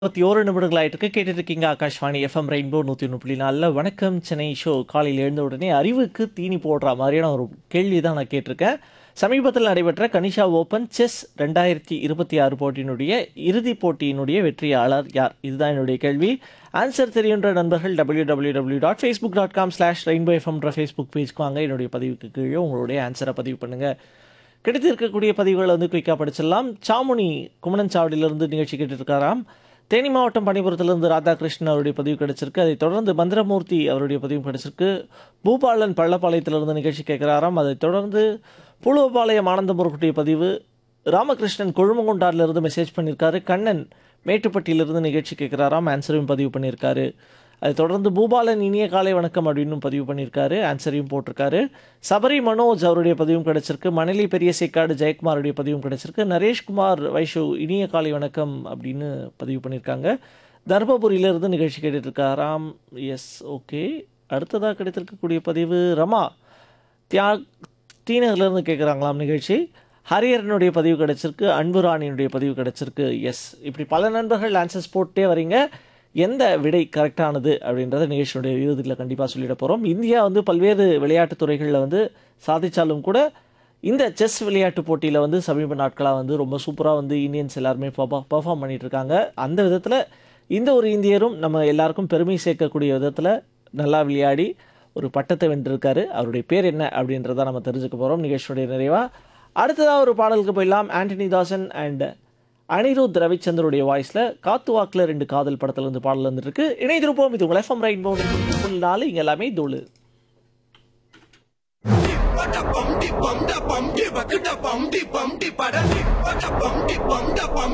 இருபத்தி ஓரு நிமிடங்கள் ஆயிட்டு இருக்கு கேட்டுட்டு இருக்கீங்க ஆகாஷ்வாணி எஃப்எம் ரெயின்போ நூற்றி ஒன்று புள்ளி நாலில் வணக்கம் சென்னை ஷோ காலையில் எழுந்த உடனே அறிவுக்கு தீனி போடுற மாதிரியான ஒரு கேள்வி தான் நான் கேட்டிருக்கேன் சமீபத்தில் நடைபெற்ற கனிஷா ஓப்பன் செஸ் ரெண்டாயிரத்தி இருபத்தி ஆறு போட்டியினுடைய இறுதிப் போட்டியினுடைய வெற்றியாளர் யார் இதுதான் என்னுடைய கேள்வி ஆன்சர் தெரியுன்ற நண்பர்கள் W W W dot Facebook dot com slash rainbow எஃப்எம்ன்ற ஃபேஸ்புக் பேஜ்க்கு வாங்க என்னுடைய பதிவுக்கு கீழே உங்களுடைய ஆன்சரை பதிவு பண்ணுங்கள் கிடைத்து இருக்கக்கூடிய பதிவுகளை வந்து குயிக்காக படிச்சிடலாம் சாமுனி குமணன் சாவடியிலிருந்து நிகழ்ச்சி கேட்டுருக்காராம் தேனி மாவட்டம் பணிபுரத்திலிருந்து ராதாகிருஷ்ணன் அவருடைய பதிவு கிடைச்சிருக்கு அதைத் தொடர்ந்து மந்திரமூர்த்தி அவருடைய பதிவு கிடைச்சிருக்கு பூபாலன் பள்ளப்பாளையத்திலிருந்து நிகழ்ச்சி கேட்குறாராம் அதைத் தொடர்ந்து புழுவபாளையம் ஆனந்தமுருக்குடைய பதிவு ராமகிருஷ்ணன் கொழுமங்குண்டாரிலிருந்து மெசேஜ் பண்ணியிருக்காரு கண்ணன் மேட்டுப்பட்டியிலிருந்து நிகழ்ச்சி கேட்குறாராம் ஆன்சரையும் பதிவு பண்ணியிருக்காரு அதை தொடர்ந்து பூபாலன் இனிய காலை வணக்கம் அப்படின்னு பதிவு பண்ணியிருக்காரு ஆன்சரையும் போட்டிருக்காரு சபரி மனோஜ் அவருடைய பதிவும் கிடைச்சிருக்கு மணலி பெரிய சேக்காடு ஜெயக்குமாருடைய பதிவும் கிடைச்சிருக்கு நரேஷ்குமார் வைஷு இனிய காலை வணக்கம் அப்படின்னு பதிவு பண்ணியிருக்காங்க தர்மபுரியிலிருந்து நிகழ்ச்சி கேட்டுட்ருக்காராம் எஸ் ஓகே அடுத்ததாக கிடைத்திருக்கக்கூடிய பதிவு ரமா தியாக் டீனர்லேருந்து கேட்குறாங்களாம் நிகழ்ச்சி ஹரியரனுடைய பதிவு கிடச்சிருக்கு அன்புராணியினுடைய பதிவு கிடச்சிருக்கு எஸ் இப்படி பல நண்பர்கள் ஆன்சர்ஸ் போட்டே வரீங்க எந்த விடை கரெக்டானது அப்படின்றத நிகழ்ச்சியுடைய இறுதியில் கண்டிப்பாக சொல்லிட போகிறோம் இந்தியா வந்து பல்வேறு விளையாட்டுத் துறைகளில் வந்து சாதித்தாலும் கூட இந்த செஸ் விளையாட்டு போட்டியில் வந்து சமீப நாட்களாக வந்து ரொம்ப சூப்பராக வந்து இந்தியன்ஸ் எல்லாருமே பர்ஃபார்ம் பண்ணிட்டு இருக்காங்க அந்த விதத்தில் இந்த ஒரு இந்தியரும் நம்ம எல்லாருக்கும் பெருமை சேர்க்கக்கூடிய விதத்தில் நல்லா விளையாடி ஒரு பட்டத்தை வென்றிருக்காரு அவருடைய பேர் என்ன அப்படின்றத நம்ம தெரிஞ்சுக்க போகிறோம் நிகழ்ச்சியுடைய நிறைவாக அடுத்ததாக ஒரு பாடலுக்கு போயிடலாம் ஆண்டனி தாசன் அண்ட் அனிருத் ரவிச்சந்தருடைய வாய்ஸில் காத்து வாக்கில் ரெண்டு காதல் படத்துல இருந்து பாடல் வந்துருக்கு இணைந்திருப்போம் இது உங்கள் எஃப்எம் ரைட் போன் நாலு இங்கே எல்லாமே தோழு Bada bum di bum da bum di ba da bum di bum di ba da bada bum di bum da bum